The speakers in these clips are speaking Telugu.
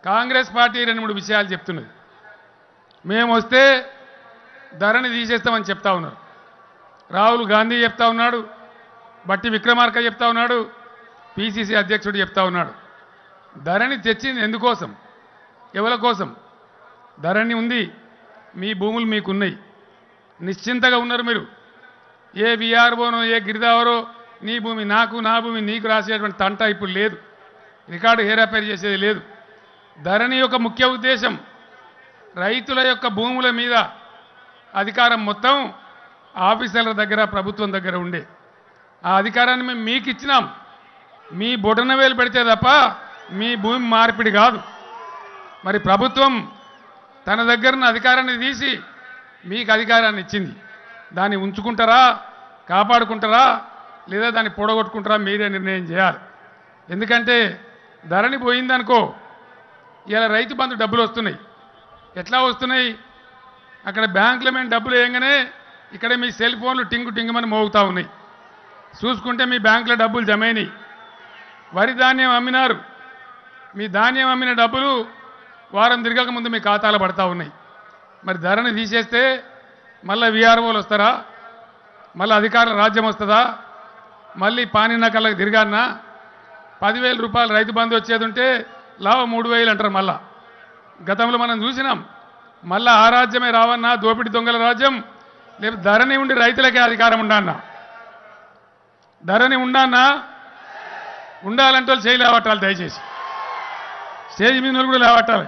కాంగ్రెస్ పార్టీ రెండు మూడు విషయాలు చెప్తున్నది మేము వస్తే ధరని తీసేస్తామని చెప్తా ఉన్నారు రాహుల్ గాంధీ చెప్తా ఉన్నాడు బట్టి విక్రమార్క చెప్తా ఉన్నాడు పిసిసి అధ్యక్షుడు చెప్తా ఉన్నాడు ధరణి తెచ్చింది ఎందుకోసం ఎవరి కోసం ధరణి ఉంది మీ భూములు మీకున్నాయి నిశ్చింతగా ఉన్నారు మీరు ఏ విఆర్ఓనో ఏ గిరిదావరో నీ భూమి నాకు నా భూమి నీకు రాసేటువంటి తంట ఇప్పుడు లేదు రికార్డు హేరాపేరు చేసేది లేదు ధరణి యొక్క ముఖ్య ఉద్దేశం రైతుల యొక్క భూముల మీద అధికారం మొత్తం ఆఫీసర్ల దగ్గర ప్రభుత్వం దగ్గర ఉండే ఆ అధికారాన్ని మేము మీకు ఇచ్చినాం మీ బొటన వేలు పెడితే తప్ప మీ భూమి మార్పిడి కాదు మరి ప్రభుత్వం తన దగ్గర ఉన్న అధికారాన్ని తీసి మీకు అధికారాన్ని ఇచ్చింది దాన్ని ఉంచుకుంటారా కాపాడుకుంటారా లేదా దాన్ని పొడగొట్టుకుంటారా మీరే నిర్ణయం చేయాలి ఎందుకంటే ధరణి పోయిందనుకో ఇలా రైతు బంధు డబ్బులు వస్తున్నాయి ఎట్లా వస్తున్నాయి అక్కడ బ్యాంకులో మేము డబ్బులు వేయగానే ఇక్కడ మీ సెల్ ఫోన్లు టింగు టింగుమని మోగుతూ ఉన్నాయి చూసుకుంటే మీ బ్యాంకులో డబ్బులు జమైనాయి వరి ధాన్యం అమ్మినారు మీ ధాన్యం అమ్మిన డబ్బులు వారం తిరగక ముందు మీ ఖాతాలో పడతా ఉన్నాయి మరి ధరని తీసేస్తే మళ్ళీ విఆర్ఓలు వస్తారా మళ్ళీ అధికారుల రాజ్యం వస్తుందా మళ్ళీ పానినకళ్ళకి తిరిగానా పదివేల రూపాయలు రైతు బంధు వచ్చేది ఉంటే లాభ మూడు వేలు అంటారు మళ్ళా గతంలో మనం చూసినాం మళ్ళా ఆ రాజ్యమే రావన్నా దోపిడి దొంగల రాజ్యం లేకపోతే ధరని ఉండి రైతులకే అధికారం ఉండన్నా ధరని ఉండన్నా ఉండాలంటే వాళ్ళు చేయి లేవట్టాలి దయచేసి స్టేజ్ మీద వాళ్ళు కూడా లేవట్టాలి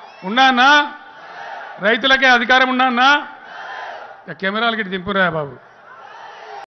ఉండన్నా రైతులకే అధికారం ఉండన్నా ఇక కెమెరాలకి దింపురా బాబు